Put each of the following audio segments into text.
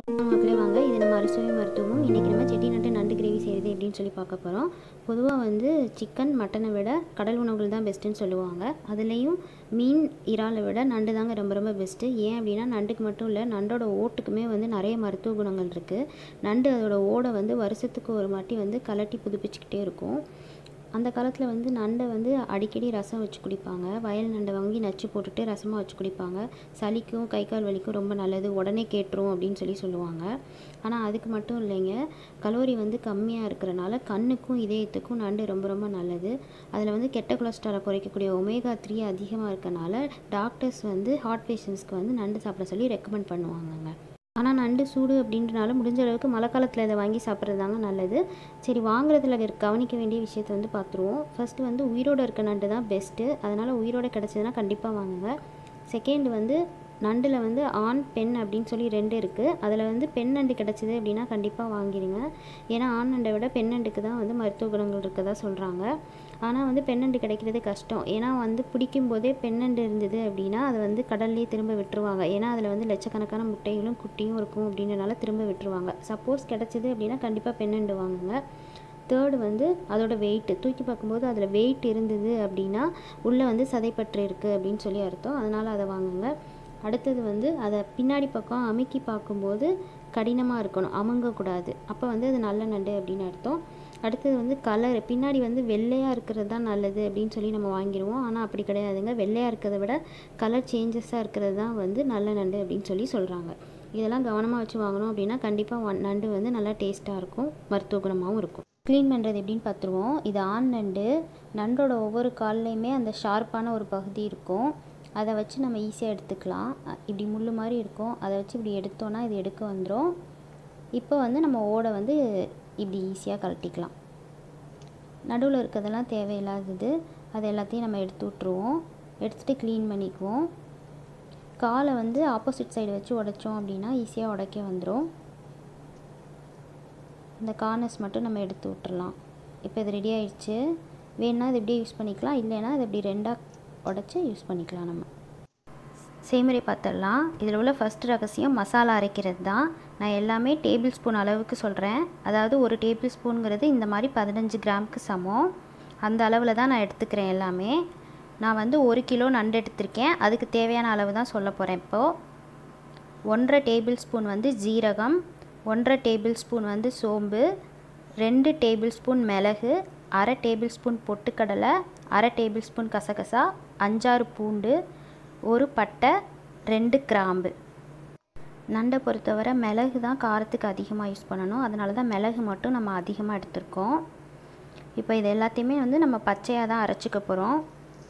மக்களே வாங்க இது நம்ம அறுசுவை மருத்துவமும் இன்றைக்கி நம்ம செட்டிநாட்டு நண்டு கிரேவி செய்கிறது எப்படின்னு சொல்லி பார்க்க போகிறோம் பொதுவாக வந்து சிக்கன் மட்டனை விட கடல் உணவுகள் தான் பெஸ்ட்டுன்னு சொல்லுவாங்க அதுலேயும் மீன் இறாலை விட நண்டு தாங்க ரொம்ப ரொம்ப பெஸ்ட்டு ஏன் அப்படின்னா நண்டுக்கு மட்டும் இல்லை நண்டோட ஓட்டுக்குமே வந்து நிறைய மருத்துவ குணங்கள் இருக்குது நண்டு அதோட ஓடை வந்து வருஷத்துக்கு ஒரு வாட்டி வந்து கலட்டி புதுப்பிச்சுக்கிட்டே இருக்கும் அந்த காலத்தில் வந்து நண்டை வந்து அடிக்கடி ரசம் வச்சு குடிப்பாங்க வயல் நண்டை வாங்கி நச்சு போட்டுட்டு ரசமாக வச்சு குடிப்பாங்க சளிக்கும் கை கால் வலிக்கும் ரொம்ப நல்லது உடனே கேட்டுரும் அப்படின்னு சொல்லி சொல்லுவாங்க ஆனால் அதுக்கு மட்டும் இல்லைங்க கலோரி வந்து கம்மியாக இருக்கிறனால கண்ணுக்கும் இதயத்துக்கும் நண்டு ரொம்ப ரொம்ப நல்லது அதில் வந்து கெட்ட கொலஸ்ட்ராலை குறைக்கக்கூடிய ஒமேகா த்ரீ அதிகமாக இருக்கனால டாக்டர்ஸ் வந்து ஹார்ட் பேஷண்ட்ஸ்க்கு வந்து நண்டு சாப்பிட சொல்லி ரெக்கமெண்ட் பண்ணுவாங்கங்க ஆனால் நண்டு சூடு அப்படின்றனால முடிஞ்ச அளவுக்கு மழை காலத்தில் இதை வாங்கி சாப்பிட்றது தாங்க நல்லது சரி வாங்குறதுல இருக்க கவனிக்க வேண்டிய விஷயத்தை வந்து பார்த்துருவோம் ஃபஸ்ட்டு வந்து உயிரோடு இருக்க நண்டு தான் பெஸ்ட்டு அதனால் உயிரோடு கிடச்சதுன்னா கண்டிப்பாக வாங்குங்க செகண்ட் வந்து நண்டில் வந்து ஆண் பெண் அப்படின்னு சொல்லி ரெண்டு இருக்குது அதில் வந்து பெண் நண்டு கிடச்சிது அப்படின்னா கண்டிப்பாக வாங்கிடுங்க ஏன்னா ஆண் நண்டை விட பெண் நண்டுக்கு தான் வந்து மருத்துவ குணங்கள் இருக்கதா சொல்கிறாங்க ஆனால் வந்து பெண் நண்டு கிடைக்கிறது கஷ்டம் ஏன்னா வந்து பிடிக்கும் போதே பெண் நண்டு இருந்தது அப்படின்னா அதை வந்து கடல்லே திரும்ப விட்டுருவாங்க ஏன்னா அதில் வந்து லட்சக்கணக்கான முட்டைகளும் குட்டியும் இருக்கும் அப்படின்றனால திரும்ப விட்டுருவாங்க சப்போஸ் கிடச்சிது அப்படின்னா கண்டிப்பாக பெண் நண்டு வாங்குங்க தேர்டு வந்து அதோட வெயிட்டு தூக்கி பார்க்கும்போது அதில் வெயிட் இருந்தது அப்படின்னா உள்ளே வந்து சதைப்பற்று இருக்குது அப்படின்னு சொல்லி அர்த்தம் அதனால் அதை வாங்குங்க அடுத்தது வந்து அதை பின்னாடி பக்கம் அமுக்கி பார்க்கும்போது கடினமாக இருக்கணும் அமுங்கக்கூடாது அப்போ வந்து அது நல்ல நண்டு அப்படின்னு அர்த்தம் அடுத்தது வந்து கலர் பின்னாடி வந்து வெள்ளையாக இருக்கிறது தான் நல்லது அப்படின்னு சொல்லி நம்ம வாங்கிடுவோம் ஆனால் அப்படி கிடையாதுங்க வெள்ளையாக இருக்கிறத விட கலர் சேஞ்சஸாக இருக்கிறது தான் வந்து நல்ல நண்டு அப்படின்னு சொல்லி சொல்கிறாங்க இதெல்லாம் கவனமாக வச்சு வாங்கணும் அப்படின்னா கண்டிப்பாக நண்டு வந்து நல்லா டேஸ்ட்டாக இருக்கும் மருத்துவ குணமாகவும் இருக்கும் க்ளீன் பண்ணுறது எப்படின்னு பார்த்துருவோம் இது ஆண் நண்டு நண்டோட ஒவ்வொரு கால்லையுமே அந்த ஷார்ப்பான ஒரு பகுதி இருக்கும் அதை வச்சு நம்ம ஈஸியாக எடுத்துக்கலாம் இப்படி முள் மாதிரி இருக்கும் அதை வச்சு இப்படி எடுத்தோன்னா இது எடுக்க வந்துடும் இப்போ வந்து நம்ம ஓடை வந்து இப்படி ஈஸியாக கழட்டிக்கலாம் நடுவில் இருக்கிறதெல்லாம் தேவையில்லாதது அது எல்லாத்தையும் நம்ம எடுத்து விட்ருவோம் எடுத்துகிட்டு க்ளீன் பண்ணிக்குவோம் காலை வந்து ஆப்போசிட் சைடு வச்சு உடைச்சோம் அப்படின்னா ஈஸியாக உடைக்க வந்துடும் இந்த கார்னர்ஸ் மட்டும் நம்ம எடுத்து விட்டுறலாம் இப்போ இது ரெடி ஆயிடுச்சு வேணுன்னா இது இப்படியே யூஸ் பண்ணிக்கலாம் இல்லைன்னா இது இப்படி ரெண்டாக உடச்சி யூஸ் பண்ணிக்கலாம் நம்ம செய்முறை பார்த்துடலாம் இதில் உள்ள ஃபஸ்ட் ரகசியம் மசாலா அரைக்கிறது தான் நான் எல்லாமே டேபிள் ஸ்பூன் அளவுக்கு சொல்கிறேன் அதாவது ஒரு டேபிள் ஸ்பூனுங்கிறது இந்த மாதிரி பதினஞ்சு கிராமுக்கு சமம் அந்த அளவில் தான் நான் எடுத்துக்கிறேன் எல்லாமே நான் வந்து ஒரு கிலோ நண்டு எடுத்திருக்கேன் அதுக்கு தேவையான அளவு தான் சொல்ல போகிறேன் இப்போது ஒன்றரை டேபிள் ஸ்பூன் வந்து ஜீரகம் ஒன்றரை டேபிள் ஸ்பூன் வந்து சோம்பு ரெண்டு டேபிள் ஸ்பூன் மிளகு அரை டேபிள் ஸ்பூன் பொட்டுக்கடலை அரை டேபிள் ஸ்பூன் கசகசா அஞ்சாறு பூண்டு ஒரு பட்டை ரெண்டு கிராம்பு நண்டை பொறுத்தவரை மிளகு தான் காரத்துக்கு அதிகமாக யூஸ் பண்ணணும் அதனால தான் மிளகு மட்டும் நம்ம அதிகமாக எடுத்திருக்கோம் இப்போ இது எல்லாத்தையுமே வந்து நம்ம பச்சையாக தான் அரைச்சிக்க போகிறோம்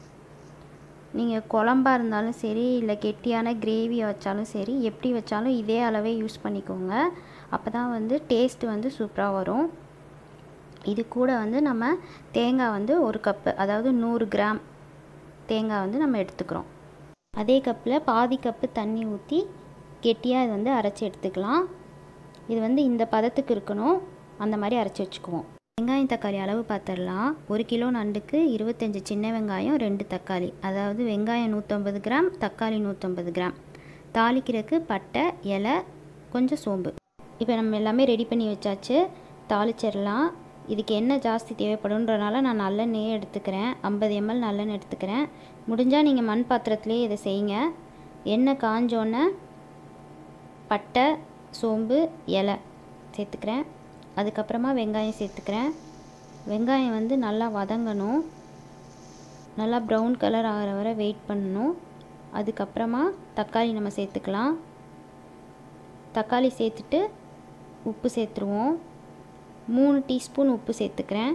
நீங்கள் குழம்பா இருந்தாலும் சரி இல்லை கெட்டியான கிரேவியை வச்சாலும் சரி எப்படி வச்சாலும் இதே அளவே யூஸ் பண்ணிக்கோங்க அப்போ தான் வந்து டேஸ்ட் வந்து சூப்பராக வரும் இது கூட வந்து நம்ம தேங்காய் வந்து ஒரு கப்பு அதாவது நூறு கிராம் தேங்காய் வந்து நம்ம எடுத்துக்கிறோம் அதே கப்பில் பாதி கப்பு தண்ணி ஊற்றி கெட்டியாக இது வந்து அரைச்சி எடுத்துக்கலாம் இது வந்து இந்த பதத்துக்கு இருக்கணும் அந்த மாதிரி அரைச்சி வச்சுக்குவோம் வெங்காயம் தக்காளி அளவு பார்த்துடலாம் ஒரு கிலோ நண்டுக்கு இருபத்தஞ்சி சின்ன வெங்காயம் ரெண்டு தக்காளி அதாவது வெங்காயம் நூற்றம்பது கிராம் தக்காளி நூற்றம்பது கிராம் தாளிக்கிறதுக்கு பட்டை இலை கொஞ்சம் சோம்பு இப்போ நம்ம எல்லாமே ரெடி பண்ணி வச்சாச்சு தாளிச்சிடலாம் இதுக்கு எண்ணெய் ஜாஸ்தி தேவைப்படுன்றனால நான் நல்லெண்ணெயே எடுத்துக்கிறேன் ஐம்பது எம்எல் நல்லெண்ணெய் எடுத்துக்கிறேன் முடிஞ்சால் நீங்கள் மண் பாத்திரத்துலேயே இதை செய்யுங்க எண்ணெய் காஞ்சோன்னே பட்டை சோம்பு இலை சேர்த்துக்கிறேன் அதுக்கப்புறமா வெங்காயம் சேர்த்துக்கிறேன் வெங்காயம் வந்து நல்லா வதங்கணும் நல்லா ப்ரௌன் கலர் ஆகிற வரை வெயிட் பண்ணணும் அதுக்கப்புறமா தக்காளி நம்ம சேர்த்துக்கலாம் தக்காளி சேர்த்துட்டு உப்பு சேர்த்துருவோம் மூணு டீஸ்பூன் உப்பு சேர்த்துக்கிறேன்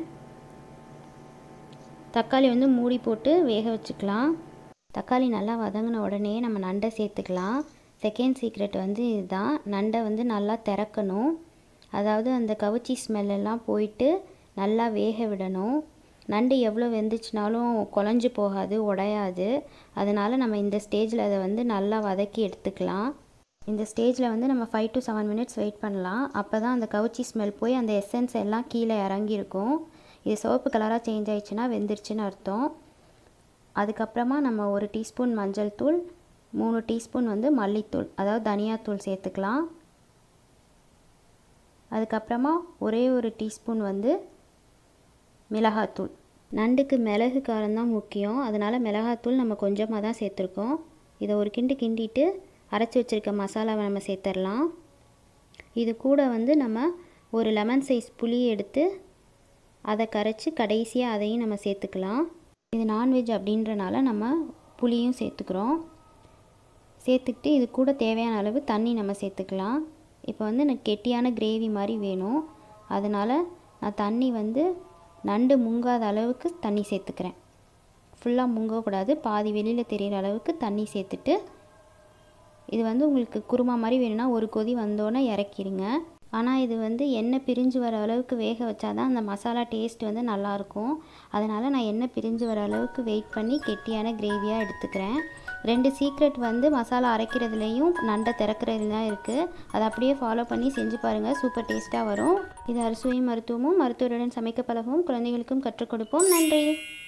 தக்காளி வந்து மூடி போட்டு வேக வச்சுக்கலாம் தக்காளி நல்லா வதங்கின உடனே நம்ம நண்டை சேர்த்துக்கலாம் செகண்ட் சீக்ரெட் வந்து இதுதான் நண்டை வந்து நல்லா திறக்கணும் அதாவது அந்த கவுச்சி ஸ்மெல்லெல்லாம் போயிட்டு நல்லா வேக விடணும் நண்டு எவ்வளோ வெந்துச்சுனாலும் குழஞ்சி போகாது உடையாது அதனால் நம்ம இந்த ஸ்டேஜில் அதை வந்து நல்லா வதக்கி எடுத்துக்கலாம் இந்த ஸ்டேஜில் வந்து நம்ம five to seven minutes wait பண்ணலாம் அப்போ தான் அந்த கவுச்சி ஸ்மெல் போய் அந்த எசன்ஸ் எல்லாம் கீழே இறங்கியிருக்கும் இது சிவப்பு கலராக சேஞ்ச் ஆயிடுச்சுன்னா வெந்துருச்சுன்னு அர்த்தம் அதுக்கப்புறமா நம்ம ஒரு டீஸ்பூன் மஞ்சள் தூள் மூணு டீஸ்பூன் வந்து மல்லித்தூள் அதாவது தனியாத்தூள் சேர்த்துக்கலாம் அதுக்கப்புறமா ஒரே ஒரு டீஸ்பூன் வந்து மிளகாத்தூள் நண்டுக்கு மிளகு காரம் தான் முக்கியம் அதனால் மிளகாத்தூள் நம்ம கொஞ்சமாக தான் சேர்த்துருக்கோம் இதை ஒரு கிண்டு கிண்டிட்டு அரைச்சி வச்சுருக்க மசாலாவை நம்ம சேர்த்துடலாம் இது கூட வந்து நம்ம ஒரு லெமன் சைஸ் புளி எடுத்து அதை கரைச்சி கடைசியாக அதையும் நம்ம சேர்த்துக்கலாம் இது நான்வெஜ் அப்படின்றனால நம்ம புளியும் சேர்த்துக்கிறோம் சேர்த்துக்கிட்டு இது கூட தேவையான அளவு தண்ணி நம்ம சேர்த்துக்கலாம் இப்போ வந்து எனக்கு கெட்டியான கிரேவி மாதிரி வேணும் அதனால் நான் தண்ணி வந்து நண்டு முங்காத அளவுக்கு தண்ணி சேர்த்துக்கிறேன் ஃபுல்லாக முங்கக்கூடாது பாதி வெளியில் தெரிகிற அளவுக்கு தண்ணி சேர்த்துட்டு இது வந்து உங்களுக்கு குருமா மாதிரி வேணும்னா ஒரு கொதி வந்தோன்னே இறக்கிடுங்க ஆனால் இது வந்து எண்ணெய் பிரிஞ்சு வர அளவுக்கு வேக வச்சா தான் அந்த மசாலா டேஸ்ட் வந்து நல்லாயிருக்கும் அதனால் நான் எண்ணெய் பிரிஞ்சு வர அளவுக்கு வெயிட் பண்ணி கெட்டியான கிரேவியாக எடுத்துக்கிறேன் ரெண்டு சீக்ரெட் வந்து மசாலா அரைக்கிறதுலையும் நண்டை திறக்கிறதுல தான் இருக்குது அதை அப்படியே ஃபாலோ பண்ணி செஞ்சு பாருங்கள் சூப்பர் டேஸ்ட்டாக வரும் இது அறுசுவை மருத்துவமும் மருத்துவருடன் சமைக்க பழகவும் குழந்தைகளுக்கும் கற்றுக் கொடுப்போம் நன்றி